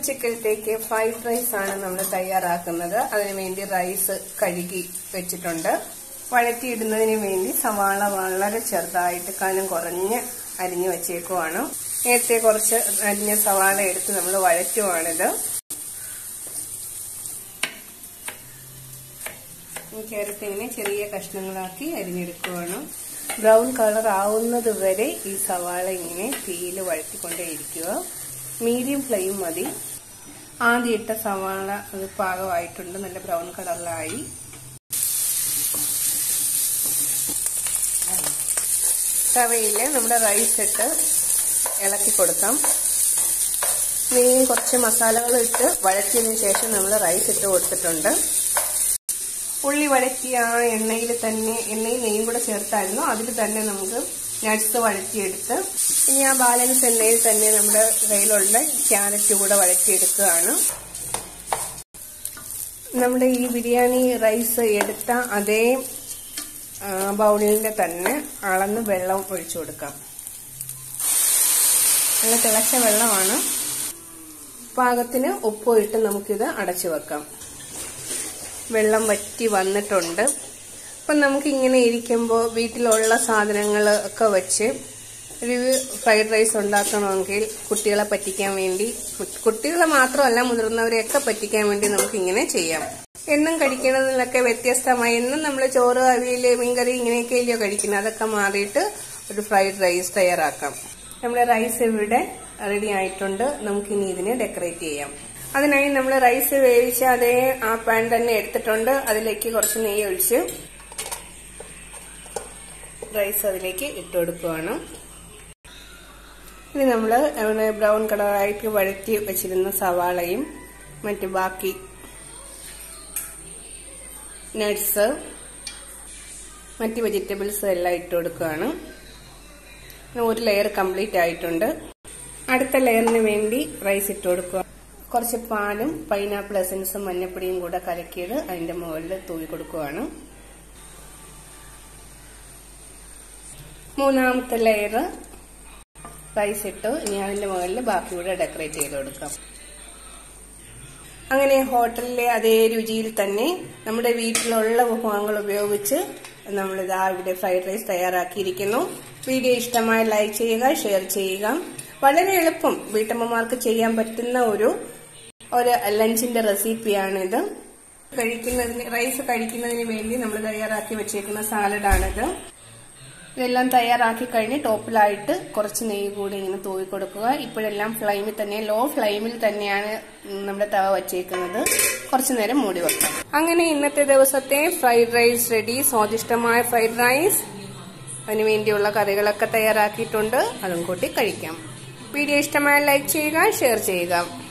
ഉച്ചക്കലത്തേക്ക് fried rice ആണ് നമ്മൾ തയ്യാറാക്കുന്നത് അതിനുവേണ്ടി റൈസ് കഴുകി വെച്ചിട്ടുണ്ട് വഴറ്റിയിടുന്നതിന് വേണ്ടി സവാള വളരെ ചെറുതായിട്ട് കനം കുറഞ്ഞ് അരിഞ്ഞു വെച്ചേക്കുവാണ് നേരത്തെ കുറച്ച് അരിഞ്ഞ സവാള എടുത്ത് നമ്മൾ വഴറ്റുവാണിത് ക്യാരറ്റ് ഇങ്ങനെ ചെറിയ കഷ്ണങ്ങളാക്കി അരിഞ്ഞെടുക്കുവാണ് ബ്രൗൺ കളർ ആവുന്നത് വരെ ഈ സവാള ഇങ്ങനെ തീയിൽ വഴറ്റിക്കൊണ്ടേയിരിക്കുക മീഡിയം ഫ്ലെയിം മതി ആദ്യം ഇട്ട സവാള അത് പാകമായിട്ടുണ്ട് നല്ല ബ്രൗൺ കളറിലായി തവയിൽ നമ്മുടെ റൈസ് ഇട്ട് ഇളക്കി കൊടുക്കാം നെയ്യും കുറച്ച് മസാലകൾ ഇട്ട് വഴറ്റിയതിന് ശേഷം നമ്മൾ റൈസ് ഇട്ട് കൊടുത്തിട്ടുണ്ട് ഉള്ളി വഴറ്റിയ ആ എണ്ണയിൽ തന്നെ എണ്ണയും നെയ്യും കൂടെ ചേർത്തായിരുന്നു അതിൽ തന്നെ നമുക്ക് നട്ട്സ് വഴറ്റിയെടുത്ത് ഇനി ആ ബാലൻസ് എണ്ണയിൽ തന്നെ നമ്മുടെ കയ്യിലുള്ള ക്യാരറ്റ് കൂടെ വഴറ്റിയെടുക്കുകയാണ് നമ്മുടെ ഈ ബിരിയാണി റൈസ് എടുത്ത അതേ ബൗളിന്റെ തന്നെ അളന്ന് വെള്ളം ഒഴിച്ചു കൊടുക്കാം നല്ല തിളച്ച വെള്ളമാണ് പാകത്തിന് ഉപ്പ് ഇട്ട് നമുക്കിത് അടച്ചു വെക്കാം വെള്ളം വറ്റി വന്നിട്ടുണ്ട് അപ്പം നമുക്കിങ്ങനെ ഇരിക്കുമ്പോൾ വീട്ടിലുള്ള സാധനങ്ങൾ ഒക്കെ വെച്ച് ഒരു ഫ്രൈഡ് റൈസ് ഉണ്ടാക്കണമെങ്കിൽ കുട്ടികളെ പറ്റിക്കാൻ വേണ്ടി കുട്ടികളെ മാത്രമല്ല മുതിർന്നവരെയൊക്കെ പറ്റിക്കാൻ വേണ്ടി നമുക്കിങ്ങനെ ചെയ്യാം എന്നും കഴിക്കുന്നതിലൊക്കെ വ്യത്യസ്തമായി എന്നും നമ്മൾ ചോറ് അവിയൽ മീൻകറി ഇങ്ങനെയൊക്കെ അല്ലയോ കഴിക്കുന്നത് അതൊക്കെ മാറിയിട്ട് ഒരു ഫ്രൈഡ് റൈസ് തയ്യാറാക്കാം നമ്മുടെ റൈസ് ഇവിടെ റെഡി ആയിട്ടുണ്ട് നമുക്കിനി ഇതിനെ ഡെക്കറേറ്റ് ചെയ്യാം അതിനായി നമ്മൾ റൈസ് വേവിച്ച അതേ ആ പാൻ തന്നെ എടുത്തിട്ടുണ്ട് അതിലേക്ക് കുറച്ച് നെയ്യ് ഒഴിച്ച് റൈസ് അതിലേക്ക് ഇട്ട് കൊടുക്കുകയാണ് ഇനി നമ്മൾ ബ്രൗൺ കളറായിട്ട് വഴറ്റി വെച്ചിരുന്ന സവാളയും മറ്റു ബാക്കി നട്ട്സ് മറ്റ് വെജിറ്റബിൾസ് എല്ലാം ഇട്ട് കൊടുക്കുകയാണ് ഒരു ലെയർ കംപ്ലീറ്റ് ആയിട്ടുണ്ട് അടുത്ത ലെയറിന് വേണ്ടി റൈസ് ഇട്ട് കൊടുക്കുക കുറച്ച് പാലും പൈനാപ്പിൾ എസൻസും മഞ്ഞപ്പൊടിയും കൂടെ കലക്കിയത് അതിന്റെ മുകളിൽ തൂവി കൊടുക്കുകയാണ് മൂന്നാമത്തെ ലെയർ റൈസ് ഇട്ടു ഇനി അതിന്റെ മുകളിൽ ബാക്കി കൂടെ ഡെക്കറേറ്റ് ചെയ്ത് കൊടുക്കാം അങ്ങനെ ഹോട്ടലിലെ അതേ രുചിയിൽ തന്നെ നമ്മുടെ വീട്ടിലുള്ള വിഭവങ്ങൾ ഉപയോഗിച്ച് നമ്മളിതാ ഇവിടെ ഫ്രൈഡ് റൈസ് തയ്യാറാക്കിയിരിക്കുന്നു വീഡിയോ ഇഷ്ടമായ ലൈക്ക് ചെയ്യുക ഷെയർ ചെയ്യുക വളരെ എളുപ്പം വീട്ടമ്മമാർക്ക് ചെയ്യാൻ പറ്റുന്ന ഒരു ഒരു ലഞ്ചിന്റെ റെസിപ്പിയാണിത് കഴിക്കുന്നതിന് റൈസ് കഴിക്കുന്നതിന് വേണ്ടി നമ്മൾ തയ്യാറാക്കി വെച്ചേക്കുന്ന സാലഡാണിത് ഇതെല്ലാം തയ്യാറാക്കി കഴിഞ്ഞ് ടോപ്പിലായിട്ട് കുറച്ച് നെയ്യ് കൂടി ഇങ്ങനെ തൂവി കൊടുക്കുക ഇപ്പോഴെല്ലാം ഫ്ലെയിമിൽ തന്നെ ലോ ഫ്ലെയിമിൽ തന്നെയാണ് നമ്മുടെ തവ വച്ചേക്കുന്നത് കുറച്ചു നേരം മൂടി വെക്കാം അങ്ങനെ ഇന്നത്തെ ദിവസത്തെ ഫ്രൈഡ് റൈസ് റെഡി സ്വാദിഷ്ടമായ ഫ്രൈഡ് റൈസ് അതിനു വേണ്ടിയുള്ള കറികളൊക്കെ തയ്യാറാക്കിയിട്ടുണ്ട് അതും കൂട്ടി കഴിക്കാം വീഡിയോ ഇഷ്ടമായ ലൈക്ക് ചെയ്യുക ഷെയർ ചെയ്യുക